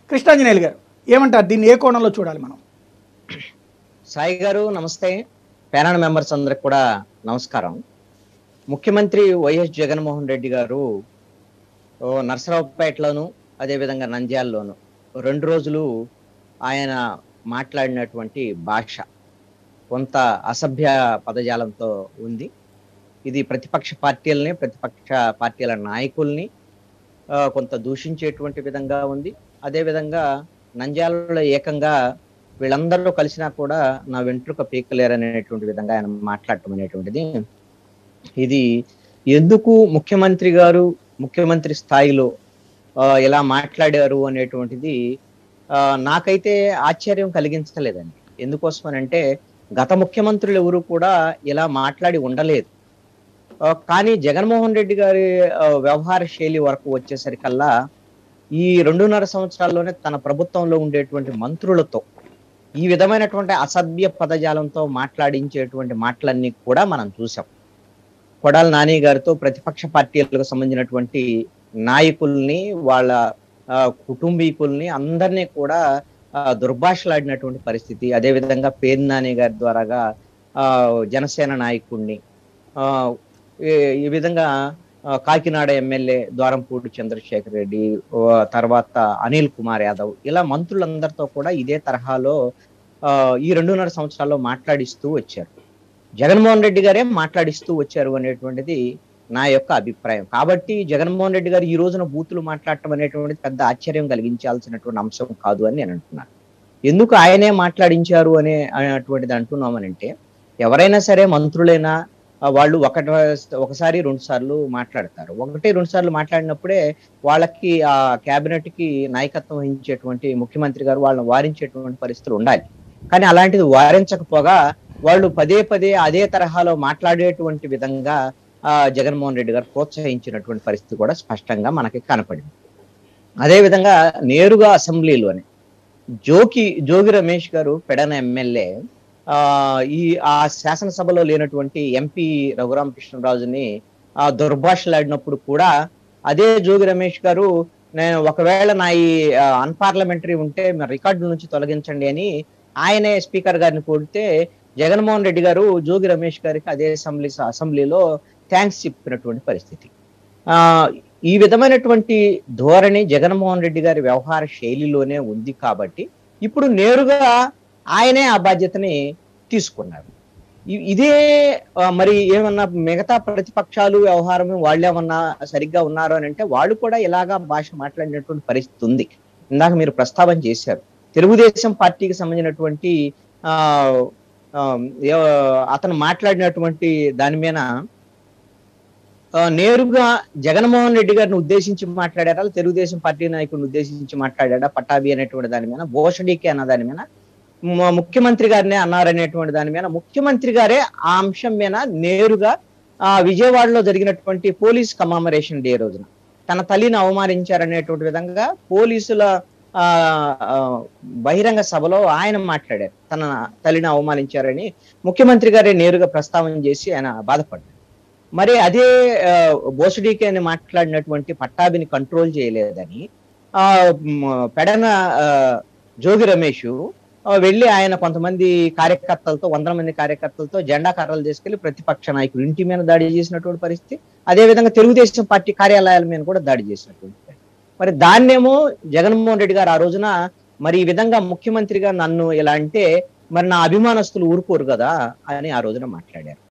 కృష్ణాంజనేయులు గారు ఏమంటారు దీన్ని ఏ కోణంలో చూడాలి మనం సాయి గారు నమస్తే ప్యానల్ మెంబర్స్ అందరికి కూడా నమస్కారం ముఖ్యమంత్రి వైఎస్ జగన్మోహన్ రెడ్డి గారు ఓ నర్సరావుపేటలోను అదేవిధంగా నంద్యాలలోను రెండు రోజులు ఆయన మాట్లాడినటువంటి భాష కొంత అసభ్య పదజాలంతో ఉంది ఇది ప్రతిపక్ష పార్టీలని ప్రతిపక్ష పార్టీల నాయకుల్ని ఆ, కొంత దూషించేటువంటి విధంగా ఉంది అదేవిధంగా నంద్యాలలో ఏకంగా వీళ్ళందరూ కలిసినా కూడా నా వెంట్రుక పీకలేరు అనేటువంటి విధంగా ఆయన మాట్లాడటం అనేటువంటిది ఇది ఎందుకు ముఖ్యమంత్రి గారు ముఖ్యమంత్రి స్థాయిలో ఆ, ఇలా మాట్లాడారు అనేటువంటిది ఆ, నాకైతే ఆశ్చర్యం కలిగించలేదండి ఎందుకోసం అని అంటే గత ముఖ్యమంత్రులు ఎవరు కూడా ఇలా మాట్లాడి ఉండలేదు ఆ, కానీ జగన్మోహన్ రెడ్డి గారి ఆ, వ్యవహార శైలి వరకు వచ్చేసరికల్లా ఈ రెండున్నర సంవత్సరాల్లోనే తన ప్రభుత్వంలో ఉండేటువంటి మంత్రులతో ఈ విధమైనటువంటి అసభ్య పదజాలంతో మాట్లాడించేటువంటి మాటలన్నీ కూడా మనం చూసాం కొడాల నాని గారితో ప్రతిపక్ష పార్టీలకు సంబంధించినటువంటి నాయకుల్ని వాళ్ళ ఆ, కుటుంబీకుల్ని అందరినీ కూడా ఆ, దుర్భాషలాడినటువంటి పరిస్థితి అదేవిధంగా పేరు నాని గారి ద్వారాగా ఆ, జనసేన నాయకుడిని ఆ, ఈ- ఈ విధంగా ఆ, కాకినాడ ఎమ్మెల్యే ద్వారంపూడి చంద్రశేఖర్ రెడ్డి ఓ తర్వాత అనిల్ కుమార్ యాదవ్ ఇలా మంత్రులందరితో కూడా ఇదే తరహాలో ఆ, ఈ రెండున్నర సంవత్సరాల్లో మాట్లాడిస్తూ వచ్చారు జగన్మోహన్ రెడ్డి గారే మాట్లాడిస్తూ వచ్చారు అనేటువంటిది నా యొక్క అభిప్రాయం కాబట్టి జగన్మోహన్ రెడ్డి గారు ఈ రోజున బూతులు మాట్లాడటం అనేటువంటిది పెద్ద ఆశ్చర్యం కలిగించాల్సినటువంటి అంశం కాదు అని నేను అంటున్నాను ఎందుకు ఆయనే మాట్లాడించారు అనే అనేటువంటిది అంటున్నామనంటే ఎవరైనా సరే మంత్రులైనా ఆ, వాళ్ళు ఒక ఒకసారి రెండు సార్లు మాట్లాడతారు ఒకటి రెండు సార్లు మాట్లాడినప్పుడే వాళ్ళకి ఆ కేబినెట్ కి నాయకత్వం వహించేటువంటి ముఖ్యమంత్రి గారు వాళ్ళని వారించేటువంటి పరిస్థితులు ఉండాలి కానీ అలాంటిది వారించకపోగా వాళ్ళు పదే పదే అదే తరహాలో మాట్లాడేటువంటి విధంగా ఆ జగన్మోహన్ రెడ్డి గారు ప్రోత్సహించినటువంటి పరిస్థితి కూడా స్పష్టంగా మనకి కనపడింది అదే విధంగా నేరుగా అసెంబ్లీలోనే జోకి జోగి రమేష్ గారు పెడన ఎమ్మెల్యే ఆ ఈ ఆ శాసనసభలో లేనటువంటి ఎంపీ రఘురామకృష్ణరాజుని ఆ దుర్భాషలాడినప్పుడు కూడా అదే జోగి రమేష్ గారు నేను ఒకవేళ నా ఈ అన్పార్లమెంటరీ ఉంటే మీరు రికార్డు నుంచి తొలగించండి అని ఆయనే స్పీకర్ గారిని కోరితే జగన్మోహన్ రెడ్డి గారు జోగి రమేష్ గారికి అదే అసెంబ్లీ అసెంబ్లీలో థ్యాంక్స్ చెప్పినటువంటి పరిస్థితి ఆ ఈ విధమైనటువంటి ధోరణి జగన్మోహన్ రెడ్డి గారి వ్యవహార శైలిలోనే ఉంది కాబట్టి ఇప్పుడు నేరుగా ఆయనే ఆ బాధ్యతని తీసుకున్నారు ఇ- ఇదే ఆ, మరి ఏమన్నా మిగతా ప్రతిపక్షాలు వ్యవహారం వాళ్ళేమన్నా సరిగ్గా ఉన్నారు అని అంటే వాళ్ళు కూడా ఇలాగా భాష మాట్లాడినటువంటి పరిస్థితి ఉంది ఇందాక మీరు ప్రస్తావన చేశారు తెలుగుదేశం పార్టీకి సంబంధించినటువంటి ఆ ఆ, ఏ- అతను మాట్లాడినటువంటి దాని మీద ఆ, నేరుగా జగన్మోహన్ రెడ్డి గారిని ఉద్దేశించి మాట్లాడారా తెలుగుదేశం పార్టీ నాయకుడిని ఉద్దేశించి మాట్లాడాడా పటాభి అనేటువంటి దాని మీద భోషడికి అన్న దాని మీద మ- ముఖ్యమంత్రి గారినే అన్నారనేటువంటి దాని మీద ముఖ్యమంత్రి గారే ఆ అంశం మీద నేరుగా ఆ విజయవాడలో జరిగినటువంటి పోలీస్ కమామరేషన్ డే రోజున తన తల్లిని అవమానించారనేటువంటి విధంగా పోలీసుల ఆ ఆ, బహిరంగ సభలో ఆయన మాట్లాడారు తన తల్లిని అవమానించారని ముఖ్యమంత్రి గారే నేరుగా ప్రస్తావన చేసి ఆయన బాధపడ్డారు మరి అదే ఆ, బోసుడీకి అని మాట్లాడినటువంటి పట్టాభిని కంట్రోల్ చేయలేదని ఆ మ్, పెడన ఆ, జోగి రమేష్ ఆ, వెళ్ళి ఆయన కొంతమంది కార్యకర్తలతో వందల మంది కార్యకర్తలతో జెండా కర్రలు తీసుకెళ్లి ప్రతిపక్ష నాయకులు ఇంటి మీద దాడి చేసినటువంటి పరిస్థితి అదే విధంగా తెలుగుదేశం పార్టీ కార్యాలయాల మీద కూడా దాడి చేసినటువంటి పరిస్థితి. మరి దాన్నేమో జగన్మోహన్ రెడ్డి గారు ఆ రోజున మరి ఈ విధంగా ముఖ్యమంత్రిగా నన్ను ఇలా అంటే మరి నా అభిమానస్తులు ఊరుకోరు కదా అని ఆ రోజున మాట్లాడారు